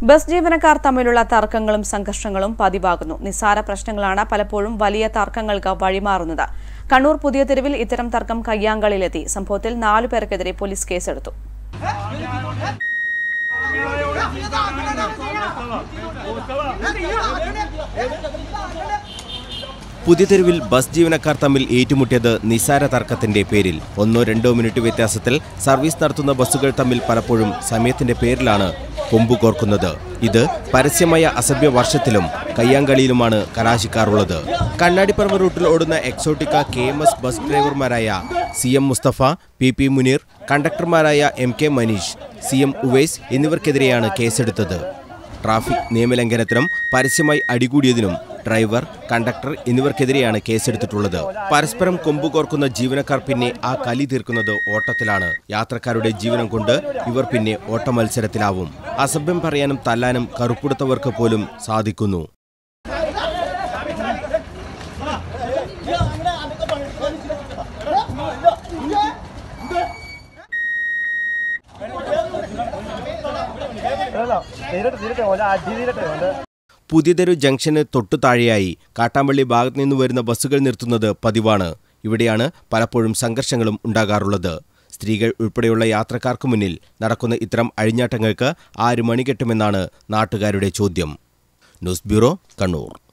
bus ജീവനക്കാർ തമ്മിലുള്ള തർക്കങ്ങളും സംഘർഷങ്ങളും പതിവാകുന്നു നിസ്സാര പ്രശ്നങ്ങളാണ് പലപ്പോഴും വലിയ തർക്കങ്ങൾക്ക് വഴിമാറുന്നത് കണ്ണൂർ പുതിയ തെരുവിൽ ഇത്തരം തർക്കം കയ്യാങ്കളിലെത്തി സംഭവത്തിൽ നാലു പേർക്കെതിരെ പോലീസ് കേസെടുത്തു പുതിയ തെരുവിൽ ബസ് ജീവനക്കാർ തമ്മിൽ ഏറ്റുമുട്ടിയത് നിസാര തർക്കത്തിന്റെ പേരിൽ ഒന്നോ രണ്ടോ മിനിറ്റ് വ്യത്യാസത്തിൽ സർവീസ് നടത്തുന്ന ബസ്സുകൾ തമ്മിൽ പലപ്പോഴും സമയത്തിന്റെ പേരിലാണ് കൊമ്പു കോർക്കുന്നത് ഇത് പരസ്യമായ അസഭ്യ വർഷത്തിലും കയ്യാങ്കളിയിലുമാണ് കലാശിക്കാറുള്ളത് കണ്ണാടിപ്പറമ്പ് റൂട്ടിൽ ഓടുന്ന Exotica K M S bus ഡ്രൈവർമാരായ C M Musthafa P P Muneer കണ്ടക്ടർമാരായ M K Maneesh C M Uvais എന്നിവർക്കെതിരെയാണ് കേസെടുത്തത് ട്രാഫിക് നിയമലംഘനത്തിനും പരസ്യമായി അടികൂടിയതിനും ഡ്രൈവർ കണ്ടക്ടർ എന്നിവർക്കെതിരെയാണ് കേസെടുത്തിട്ടുള്ളത് പരസ്പരം കൊമ്പു കോർക്കുന്ന ജീവനക്കാർ പിന്നെ ആ കലി തീർക്കുന്നത് ഓട്ടത്തിലാണ് യാത്രക്കാരുടെ ജീവനം കൊണ്ട് ഇവർ പിന്നെ ഓട്ട മത്സരത്തിലാവും അസഭ്യം പറയാനും തല്ലാനും കറുപ്പെടുത്തവർക്ക് പോലും സാധിക്കുന്നു പുതിയതെരു ജംഗ്ഷന് തൊട്ടു താഴെയായി കാട്ടാമ്പള്ളി ഭാഗത്തു നിന്ന് വരുന്ന ബസ്സുകൾ നിർത്തുന്നത് പതിവാണ് ഇവിടെയാണ് പലപ്പോഴും സംഘർഷങ്ങളും ഉണ്ടാകാറുള്ളത് സ്ത്രീകൾ ഉൾപ്പെടെയുള്ള യാത്രക്കാർക്ക് മുന്നിൽ നടക്കുന്ന ഇത്തരം അഴിഞ്ഞാട്ടങ്ങൾക്ക് ആര് മണികെട്ടുമെന്നാണ് നാട്ടുകാരുടെ ചോദ്യം ന്യൂസ് ബ്യൂറോ കണ്ണൂർ